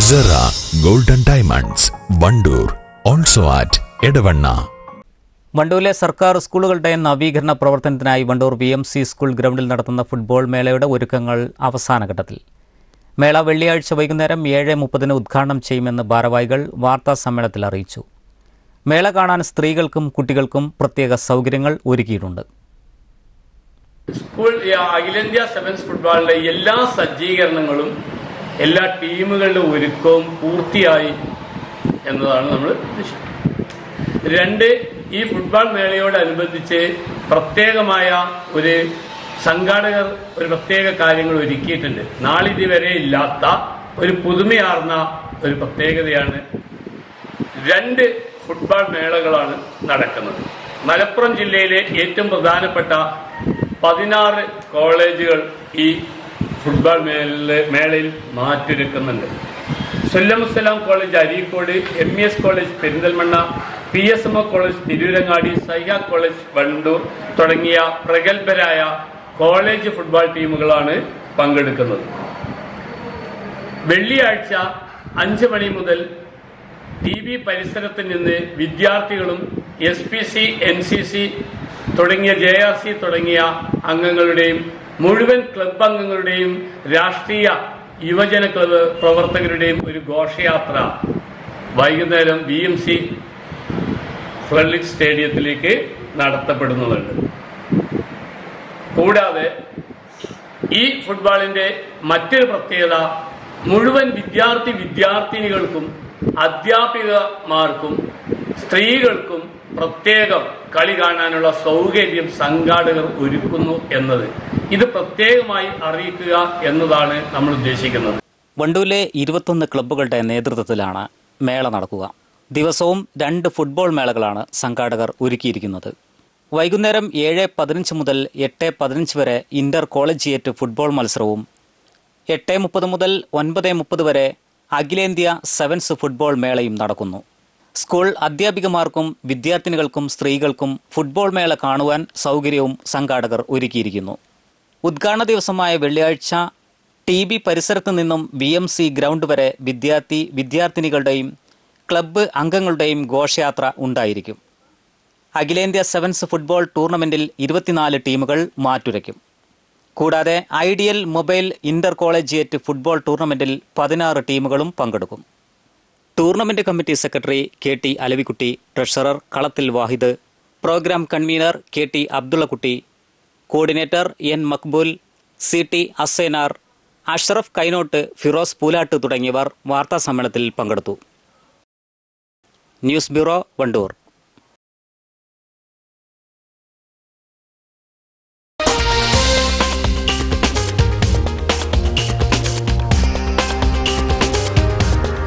Cera golden diamonds Wandoor also at Edavanna വണ്ടൂരിലെ സർക്കാർ സ്കൂളുകളുടെ നവീകരണ പ്രവർത്തനത്തിനായി Wandoor B M C school ഗ്രൗണ്ടിൽ നടത്തുന്ന ഫുട്ബോൾ മേളയുടെ ഒരുക്കങ്ങൾ അവസാന ഘട്ടത്തിൽ മേള വെള്ളിയാഴ്ച വൈകുന്നേരം ഏഴ് മുപ്പതിന് ഉദ്ഘാടനം ചെയ്യുമെന്ന് ഭാരവാഹികൾ വാർത്താ സമ്മേളനത്തിൽ അറിയിച്ചു മേള കാണാൻ സ്ത്രീകൾക്കും കുട്ടികൾക്കും പ്രത്യേക സൗകര്യങ്ങൾ ഒരുക്കിയിട്ടുണ്ട് സ്കൂൾ ഈ അഖിലേന്ത്യാ സെവൻസ് ഫുട്ബോളിന്റെ എല്ലാ സജ്ജീകരണങ്ങളും എല്ലാ ടീമുകളുടെ ഒരുക്കവും പൂർത്തിയായി എന്നതാണ് നമ്മൾ ഉദ്ദേശിക്കുന്നത് രണ്ട് ഈ ഫുട്ബോൾ മേളയോടനുബന്ധിച്ച് പ്രത്യേകമായ ഒരു സംഘാടകർ ഒരു പ്രത്യേക കാര്യങ്ങൾ ഒരുക്കിയിട്ടുണ്ട് നാളിതുവരെ ഇല്ലാത്ത ഒരു പുതുമയാർന്ന ഒരു പ്രത്യേകതയാണ് രണ്ട് ഫുട്ബോൾ മേളകളാണ് നടക്കുന്നത് മലപ്പുറം ജില്ലയിലെ ഏറ്റവും പ്രധാനപ്പെട്ട പതിനാറ് കോളേജുകൾ ഈ ഫുട്ബോൾ മേള മേളയിൽ മാറ്റൊരുക്കുന്നുണ്ട് Sullamussalam college Areekode M E S college Perinthalmanna P S M O college Tirurangadi സയ്യ കോളേജ് വണ്ടൂർ തുടങ്ങിയ പ്രഗത്ഭരായ കോളേജ് ഫുട്ബോൾ ടീമുകളാണ് പങ്കെടുക്കുന്നത് വെള്ളിയാഴ്ച അഞ്ച് മണി മുതൽ ടി വി പരിസരത്ത് നിന്ന് വിദ്യാർത്ഥികളും S P C N C C തുടങ്ങിയ ജെ ആർ സി തുടങ്ങിയ അംഗങ്ങളുടെയും മുഴുവൻ ക്ലബ് അംഗങ്ങളുടെയും രാഷ്ട്രീയ യുവജന ക്ലബ് പ്രവർത്തകരുടെയും ഒരു ഘോഷയാത്ര വൈകുന്നേരം ബി എം സി ഫ്ലഡ് സ്റ്റേഡിയത്തിലേക്ക് നടത്തപ്പെടുന്നുണ്ട് കൂടാതെ ഈ ഫുട്ബോളിന്റെ മറ്റൊരു പ്രത്യേകത മുഴുവൻ വിദ്യാർത്ഥി വിദ്യാർത്ഥിനികൾക്കും അധ്യാപികമാർക്കും സ്ത്രീകൾക്കും പ്രത്യേകം കളി കാണാനുള്ള സൗകര്യം സംഘാടകർ ഒരുക്കുന്നു എന്നത് ഇത് പ്രത്യേകമായി അറിയിക്കുക എന്നതാണ് നമ്മൾ ഉദ്ദേശിക്കുന്നത് വണ്ടൂരിലെ ഇരുപത്തൊന്ന് ക്ലബ്ബുകളുടെ നേതൃത്വത്തിലാണ് മേള നടക്കുക ദിവസവും രണ്ട് ഫുട്ബോൾ മേളകളാണ് സംഘാടകർ ഒരുക്കിയിരിക്കുന്നത് വൈകുന്നേരം ഏഴ് പതിനഞ്ച് മുതൽ എട്ട് പതിനഞ്ച് വരെ ഇന്റർ കോളേജിയേറ്റ് ഫുട്ബോൾ മത്സരവും എട്ട് മുപ്പത് മുതൽ ഒൻപത് മുപ്പത് വരെ അഖിലേന്ത്യാ സെവൻസ് ഫുട്ബോൾ മേളയും നടക്കുന്നു സ്കൂൾ അധ്യാപികമാർക്കും വിദ്യാർത്ഥിനികൾക്കും സ്ത്രീകൾക്കും ഫുട്ബോൾ മേള കാണുവാൻ സൗകര്യവും സംഘാടകർ ഒരുക്കിയിരിക്കുന്നു ഉദ്ഘാടന ദിവസമായ വെള്ളിയാഴ്ച ടി ബി പരിസരത്ത് നിന്നും ബി എം സി ഗ്രൗണ്ട് വരെ വിദ്യാർത്ഥി വിദ്യാർത്ഥിനികളുടെയും ക്ലബ്ബ് അംഗങ്ങളുടെയും ഘോഷയാത്ര ഉണ്ടായിരിക്കും അഖിലേന്ത്യാ സെവൻസ് ഫുട്ബോൾ ടൂർണമെന്റിൽ ഇരുപത്തിനാല് ടീമുകൾ മാറ്റുരയ്ക്കും കൂടാതെ ideal mobile inter collegiate football ടൂർണമെന്റിൽ പതിനാറ് ടീമുകളും പങ്കെടുക്കും tournament committee secretary K T Alavikutty treasurer Kalathil Wahid programme convener K T Abdullakutty coordinator N Maqbool C T Asainar Ashraf Kainot Firoz Poolat തുടങ്ങിയവർ വാർത്താസമ്മേളനത്തിൽ പങ്കെടുത്തു ന്യൂസ് ബ്യൂറോ വണ്ടൂർ